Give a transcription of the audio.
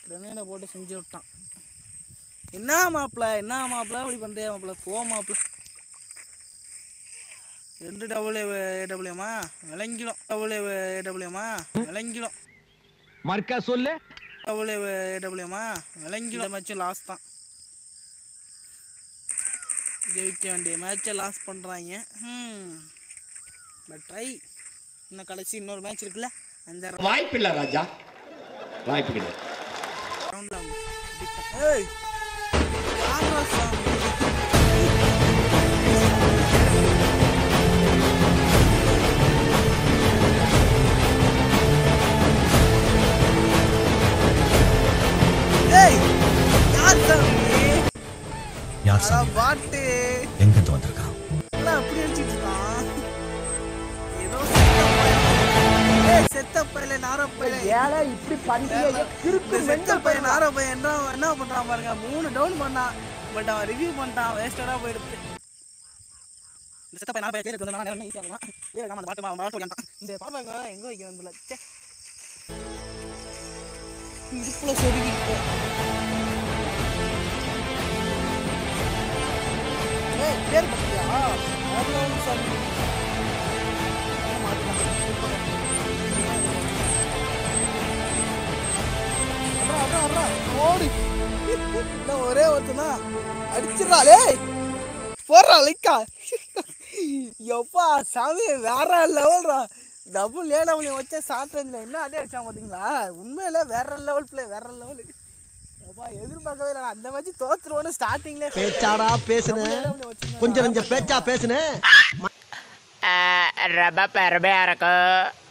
கிரனேடை போட்டு செஞ்சு விட்டான் என்ன மாப்பிள்ள என்ன மாப்பிள்ள இப்படி பண்ணுறியா மாப்பிள்ள போ மாப்பிள்ள ரெண்டு டபுள் ஏடபிள்யூமா விளங்கிடும் டபுள் ஏடபிள்யூமா விளங்கிடும் மர்க்கா சொல்லு டபுள் ஏடபிள்யூமா விளங்கிடும் மேட்சும் லாஸ் தான் ஜெயிக்க வேண்டிய மேட்சை லாஸ் பண்ணுறாங்க ம் பட் ட்ரை இன்னும் கடைசி இன்னொரு மேட்ச் இருக்குல்ல அந்த வாய்ப்பில்லை ராஜா வாய்ப்பு கிடையாது ரவுண்டில் ஏய் யார்ரா சாமி? ஏய் யார் சாமி யார் அடா சாமி பாட்டு எங்கிருந்து வந்திருக்கான் எல்லாம் அப்படி அடிச்சிட்டு இருக்கான் ஏதோ செத்த பையன். ஏய் செத்த பையல நார பையல ஏழை இப்படி பண்றீங்க கிறுக்கு இந்த செத்த பையன் நார பையன் என்ன என்ன பண்றான் பாருங்க மூணு டவுன் பண்ணான் பட் அவன் ரிவ்யூ பண்ணிட்டான் வேஸ்டடா போயிடுச்சு இந்த செத்த பையன் நார பையன் பேருக்கு வந்து நான் நேரம் ஈஸியா இருக்கலாம் ஏய் நம்ம அந்த பாட்டு அவன் பாட்டு வைக்கான் இந்த பாப்பாங்க எங்க வைக்க வந்துல ச்சே இடுப்புல சொருகிட்டு ஏய் பேர் பத்தியா அவ்வளவு சாமி அட்ரா, அட்ரா, அட்ரா. ஓடு இன்னும் ஒரே ஒருத்தனா அடிச்சிடறாளே போடுறா லைக்கா எப்பா சாமி வேற லெவல்ரா டபுள் ஏ டபுள் வச்ச சாப்பிட்டு என்ன அதே அடிச்சான் பார்த்தீங்களா உண்மையில வேற லெவல் பிளே வேற லெவல் எப்பா எதிர்பார்க்கவே இல்லை நான் அந்த மாதிரி தோத்துருவோன்னு ஸ்டார்டிங்ல பேச்சாடா பேசுனேன் கொஞ்சம் கொஞ்சம் பேச்சா பேசுனேன் ரொம்ப பெருமையா இருக்கு